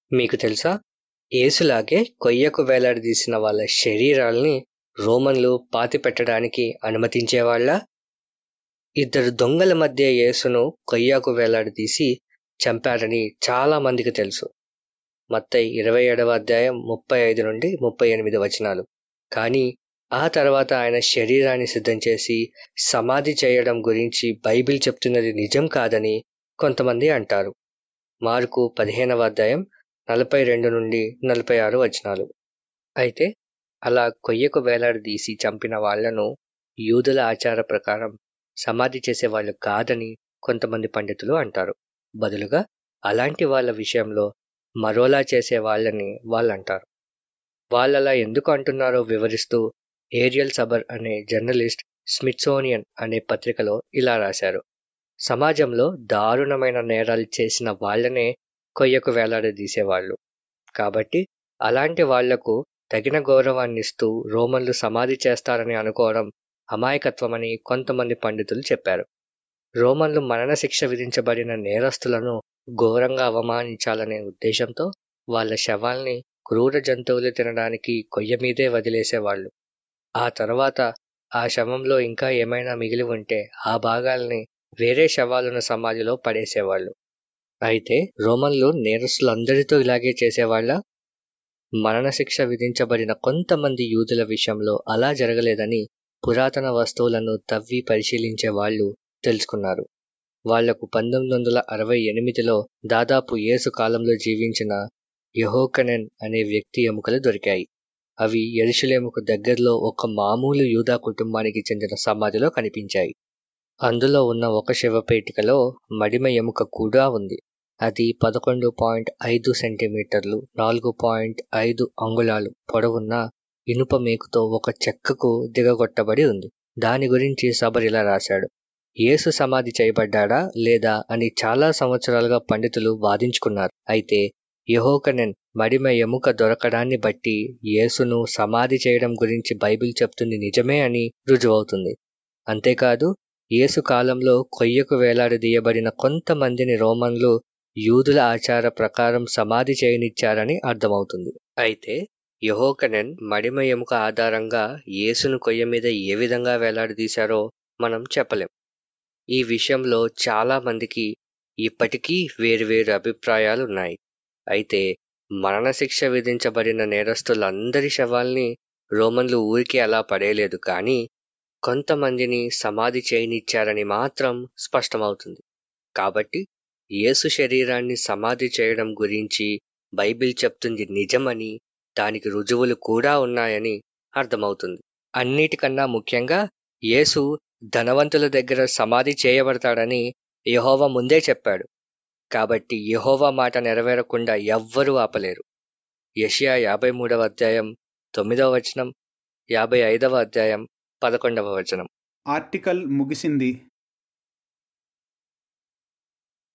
మీకు తెలుసా యేసులాగే కొయ్యకు వేలాడదీసిన వాళ్ళ శరీరాల్ని రోమన్లు పాతిపెట్టడానికి అనుమతించేవాళ్ళ ఇద్దరు దొంగల మధ్య యేసును కొయ్యకు వేలాడదీసి చంపారని చాలా మందికి తెలుసు మత్తయి ఇరవై ఏడవ అధ్యాయం ముప్పై ఐదు నుండి ముప్పై ఎనిమిది వచనాలు కానీ ఆ తర్వాత ఆయన శరీరాన్ని సిద్ధం చేసి సమాధి చేయడం గురించి బైబిల్ చెప్తున్నది నిజం కాదని కొంతమంది అంటారు మార్కు పదిహేనవ అధ్యాయం నలభై రెండు నుండి నలభై ఆరు వచనాలు అయితే అలా కొయ్యకు వేలాడదీసి చంపిన వాళ్లను యూదుల ఆచార ప్రకారం సమాధి చేసే వాళ్ళు కాదని కొంతమంది పండితులు అంటారు బదులుగా అలాంటి వాళ్ళ విషయంలో మరోలా చేసే వాళ్ళని వాళ్ళు అంటారు వాళ్ళలా ఎందుకు అంటున్నారో వివరిస్తూ ఏరియల్ సబర్ అనే జర్నలిస్ట్ స్మిత్సోనియన్ అనే పత్రికలో ఇలా రాశారు సమాజంలో దారుణమైన నేరాలు చేసిన వాళ్లనే కొయ్యకు వేలాడదీసేవాళ్ళు కాబట్టి అలాంటి వాళ్లకు తగిన గౌరవాన్నిస్తూ రోమన్లు సమాధి చేస్తారని అనుకోవడం అమాయకత్వమని కొంతమంది పండితులు చెప్పారు రోమన్లు మరణశిక్ష విధించబడిన నేరస్తులను ఘోరంగా అవమానించాలనే ఉద్దేశంతో వాళ్ళ శవాల్ని క్రూర జంతువులు తినడానికి కొయ్య మీదే వదిలేసేవాళ్ళు ఆ తర్వాత ఆ శవంలో ఇంకా ఏమైనా మిగిలి ఉంటే ఆ భాగాల్ని వేరే శవాలను సమాధిలో పడేసేవాళ్ళు అయితే రోమన్లు నేరస్తులందరితో ఇలాగే చేసేవాళ్ళ మరణశిక్ష విధించబడిన కొంతమంది యూదుల విషయంలో అలా జరగలేదని పురాతన వస్తువులను తవ్వి పరిశీలించే వాళ్ళు తెలుసుకున్నారు వాళ్లకు పంతొమ్మిది వందల అరవై ఎనిమిదిలో దాదాపు యేసు కాలంలో జీవించిన యహోకనెన్ అనే వ్యక్తి ఎముకలు దొరికాయి అవి ఎరుషులేముకు దగ్గరలో ఒక మామూలు యూదా కుటుంబానికి చెందిన సమాధిలో కనిపించాయి అందులో ఉన్న ఒక శవపేటికలో మడిమ ఎముక కూడా ఉంది అది పదకొండు పాయింట్ ఐదు సెంటీమీటర్లు నాలుగు పాయింట్ ఐదు అంగుళాలు పొడవున్న ఇనుప మేకుతో ఒక చెక్కకు దిగగొట్టబడి ఉంది దాని గురించి సబర్ ఇలా రాశాడు యేసు సమాధి చేయబడ్డా లేదా అని చాలా సంవత్సరాలుగా పండితులు వాదించుకున్నారు అయితే యహోకనెన్ మడిమ ఎముక దొరకడాన్ని బట్టి యేసును సమాధి చేయడం గురించి బైబిల్ చెప్తుంది నిజమే అని రుజువవుతుంది అంతేకాదు యేసు కాలంలో కొయ్యకు వేలాడదీయబడిన కొంతమందిని రోమన్లు యూదుల ఆచార ప్రకారం సమాధి చేయనిచ్చారని అర్థమవుతుంది అయితే యహోకనెన్ మడిమ ఎముక ఆధారంగా యేసును కొయ్య మీద ఏ విధంగా వేలాడదీశారో మనం చెప్పలేం ఈ విషయంలో చాలా మందికి ఇప్పటికీ వేరువేరు అభిప్రాయాలు ఉన్నాయి అయితే మరణశిక్ష విధించబడిన నేరస్తులందరి శవాల్ని రోమన్లు ఊరికి అలా పడేయలేదు కానీ కొంతమందిని సమాధి చేయనిచ్చారని మాత్రం స్పష్టమవుతుంది కాబట్టి యేసు శరీరాన్ని సమాధి చేయడం గురించి బైబిల్ చెప్తుంది నిజమని దానికి రుజువులు కూడా ఉన్నాయని అర్థమవుతుంది అన్నిటికన్నా ముఖ్యంగా యేసు ధనవంతుల దగ్గర సమాధి చేయబడతాడని యహోవా ముందే చెప్పాడు కాబట్టి యహోవా మాట నెరవేరకుండా ఎవ్వరూ ఆపలేరు యషియా యాభై మూడవ అధ్యాయం తొమ్మిదవ వచనం యాభై ఐదవ అధ్యాయం పదకొండవ వచనం ఆర్టికల్ ముగిసింది